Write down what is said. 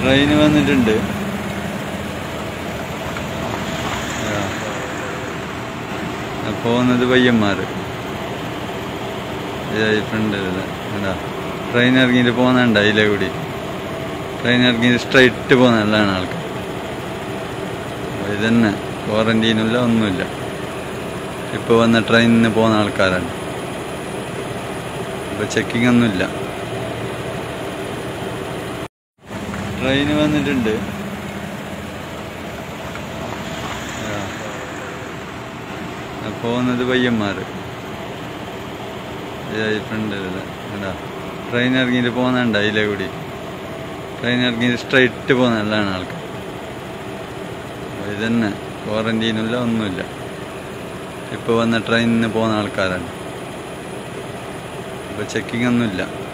Train വന്നിട്ടുണ്ട് ആ. ആ, പോകുന്നത് പയ്യന്മാർ ഫ്രണ്ട് എന്താ ട്രെയിൻ ഇറങ്ങിയിട്ട് പോകുന്നുണ്ട് അതിലെ കൂടി ട്രെയിൻ ഇറങ്ങിയിട്ട് സ്ട്രൈറ്റ് പോകുന്ന നല്ലതാണ് ആൾക്കാർ ഇതന്നെ ക്വാറന്റീനില്ല ഒന്നുമില്ല ഇപ്പോൾ വന്ന ട്രെയിനിന് പോകുന്ന ആൾക്കാരാണ് ഇപ്പോൾ ചെക്കിംഗ് ഒന്നുമില്ല ട്രെയിന് വന്നിട്ടുണ്ട് ആ. ആ, പോകുന്നത് പയ്യന്മാർ ഫ്രണ്ട് എന്താ ട്രെയിൻ ഇറങ്ങിയിട്ട് പോകുന്നുണ്ട് അതിലെ കൂടി ട്രെയിൻ ഇറങ്ങിയിട്ട് സ്ട്രൈറ്റ് പോകുന്ന നല്ലതാണ് ആൾക്കാർ ഇതന്നെ ക്വാറന്റീനില്ല ഒന്നുമില്ല ഇപ്പോൾ വന്ന ട്രെയിനിന് പോകുന്ന ആൾക്കാരാണ് ഇപ്പോൾ ചെക്കിംഗ് ഒന്നുമില്ല